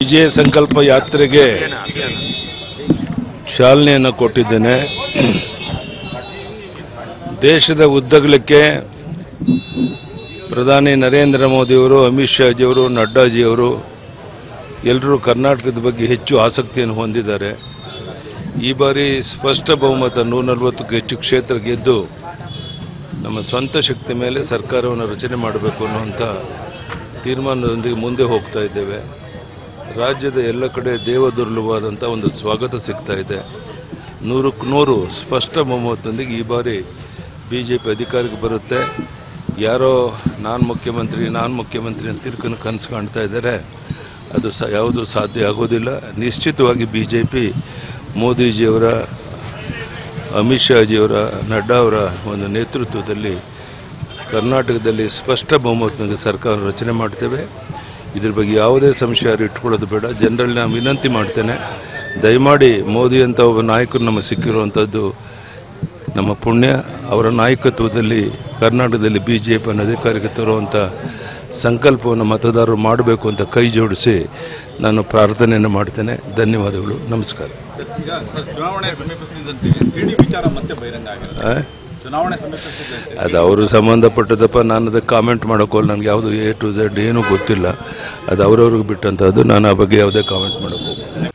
ವಿಜಯ ಸಂಕಲ್ಪ ಯಾತ್ರೆಗೆ ಚಾಲನೆಯನ್ನು ಕೊಟ್ಟಿದ್ದೇನೆ ದೇಶದ ಉದ್ದಗಲಕ್ಕೆ ಪ್ರಧಾನಿ ನರೇಂದ್ರ ಮೋದಿಯವರು ಅಮಿತ್ ಶಾಜಿಯವರು ನಡ್ಡಾಜಿಯವರು ಎಲ್ಲರೂ ಕರ್ನಾಟಕದ ಬಗ್ಗೆ ಹೆಚ್ಚು ಆಸಕ್ತಿಯನ್ನು ಹೊಂದಿದ್ದಾರೆ ಈ ಬಾರಿ ಸ್ಪಷ್ಟ ಬಹುಮತ ನೂರ ನಲವತ್ತಕ್ಕೂ ಹೆಚ್ಚು ಕ್ಷೇತ್ರ ಗೆದ್ದು ನಮ್ಮ ಸ್ವಂತ ಶಕ್ತಿ ಮೇಲೆ ಸರ್ಕಾರವನ್ನು ರಚನೆ ಮಾಡಬೇಕು ಅನ್ನುವಂಥ ತೀರ್ಮಾನದೊಂದಿಗೆ ಮುಂದೆ ಹೋಗ್ತಾ ಇದ್ದೇವೆ ರಾಜ್ಯದ ಎಲ್ಲ ಕಡೆ ದೇವದುರ್ಲಭವಾದಂಥ ಒಂದು ಸ್ವಾಗತ ಸಿಗ್ತಾ ಇದೆ ನೂರಕ್ಕೆ ನೂರು ಸ್ಪಷ್ಟ ಬಹುಮತದೊಂದಿಗೆ ಈ ಬಾರಿ ಬಿ ಜೆ ಪಿ ಅಧಿಕಾರಕ್ಕೆ ಬರುತ್ತೆ ಯಾರೋ ನಾನು ಮುಖ್ಯಮಂತ್ರಿ ನಾನು ಮುಖ್ಯಮಂತ್ರಿ ಅಂತ ತಿರ್ಕನ್ನು ಕನಸು ಕಾಣ್ತಾ ಇದ್ದಾರೆ ಅದು ಸ ಯಾವುದೂ ಸಾಧ್ಯ ಆಗೋದಿಲ್ಲ ನಿಶ್ಚಿತವಾಗಿ ಬಿ ಜೆ ಪಿ ಮೋದಿಜಿಯವರ ಅಮಿತ್ ಶಾಜಿಯವರ ನಡ್ಡಾ ಅವರ ಒಂದು ನೇತೃತ್ವದಲ್ಲಿ ಕರ್ನಾಟಕದಲ್ಲಿ ಸ್ಪಷ್ಟ ಬಹುಮತದಲ್ಲಿ ಸರ್ಕಾರ ರಚನೆ ಮಾಡ್ತೇವೆ ಇದ್ರ ಬಗ್ಗೆ ಯಾವುದೇ ಸಂಶಯ ಯಾರು ಇಟ್ಕೊಳ್ಳೋದು ಬೇಡ ಜನರಲ್ಲಿ ನಾನು ವಿನಂತಿ ಮಾಡ್ತೇನೆ ದಯಮಾಡಿ ಮೋದಿ ಅಂತ ಒಬ್ಬ ನಾಯಕರು ನಮಗೆ ಸಿಕ್ಕಿರುವಂಥದ್ದು ನಮ್ಮ ಪುಣ್ಯ ಅವರ ನಾಯಕತ್ವದಲ್ಲಿ ಕರ್ನಾಟಕದಲ್ಲಿ ಬಿ ಜೆ ಪಿಯನ್ನು ಅಧಿಕಾರಕ್ಕೆ ತರುವಂಥ ಸಂಕಲ್ಪವನ್ನು ಮತದಾರರು ಮಾಡಬೇಕು ಅಂತ ಕೈ ಜೋಡಿಸಿ ನಾನು ಪ್ರಾರ್ಥನೆಯನ್ನು ಮಾಡ್ತೇನೆ ಧನ್ಯವಾದಗಳು ನಮಸ್ಕಾರ ಸರ್ ಈಗ ಸರ್ ಚುನಾವಣೆ ಸಮೀಪಿಸುತ್ತಿದ್ದಂತೆ ಸಿಡಿ ವಿಚಾರ ಮತ್ತೆ ಬಹಿರಂಗ ಆಗಿರುತ್ತೆ ಆ? ಚುನಾವಣೆ ಸಮೀಪಿಸುತ್ತಿದ್ದಂತೆ ಅದು ಅವರು ಸಂಬಂಧಪಟ್ಟದಪ್ಪ ನಾನು ಅದಕ್ಕೆ ಕಾಮೆಂಟ್ ಮಾಡೋಕ್ಕೋಲ್ಲ ನನಗೆ ಯಾವುದು ಎ ಟು ಝೆಡ್ ಏನೂ ಗೊತ್ತಿಲ್ಲ ಅದು ಅವ್ರವ್ರಿಗೆ ಬಿಟ್ಟಂಥದ್ದು ನಾನು ಆ ಬಗ್ಗೆ ಯಾವುದೇ ಕಾಮೆಂಟ್ ಮಾಡೋಕ್ಕೆ